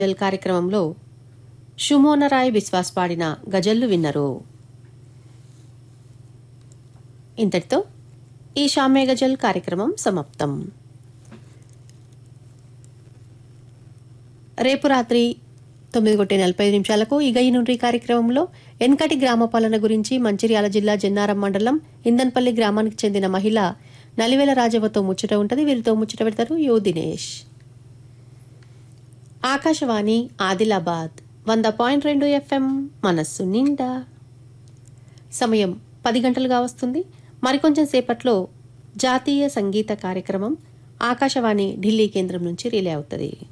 గజల్ కార్యక్రమంలో షుమోనరాయ్ విశ్వాస్ పాడిన గజల్లు విన్నరు ఇంతటితో ఈ షామే గజల్ కార్యక్రమం సమాప్తం రేపు రాత్రి తొమ్మిది కొట్టి నలభై ఐదు నిమిషాలకు ఇగ ఈ నుండి కార్యక్రమంలో ఎన్కటి గ్రామ పాలన గురించి మంచిర్యాల జిల్లా జన్నారం మండలం ఇందన్పల్లి గ్రామానికి చెందిన మహిళ నలివేల రాజవ్వతో ముచ్చట ఉంటది వీరితో ముచ్చట పెడతారు యో దినేష్ ఆకాశవాణి ఆదిలాబాద్ వంద పాయింట్ రెండు ఎఫ్ఎం మనస్సు నిండా సమయం పది గంటలుగా వస్తుంది మరికొంచెం సేపట్లో జాతీయ సంగీత కార్యక్రమం ఆకాశవాణి ఢిల్లీ కేంద్రం నుంచి రిలే అవుతుంది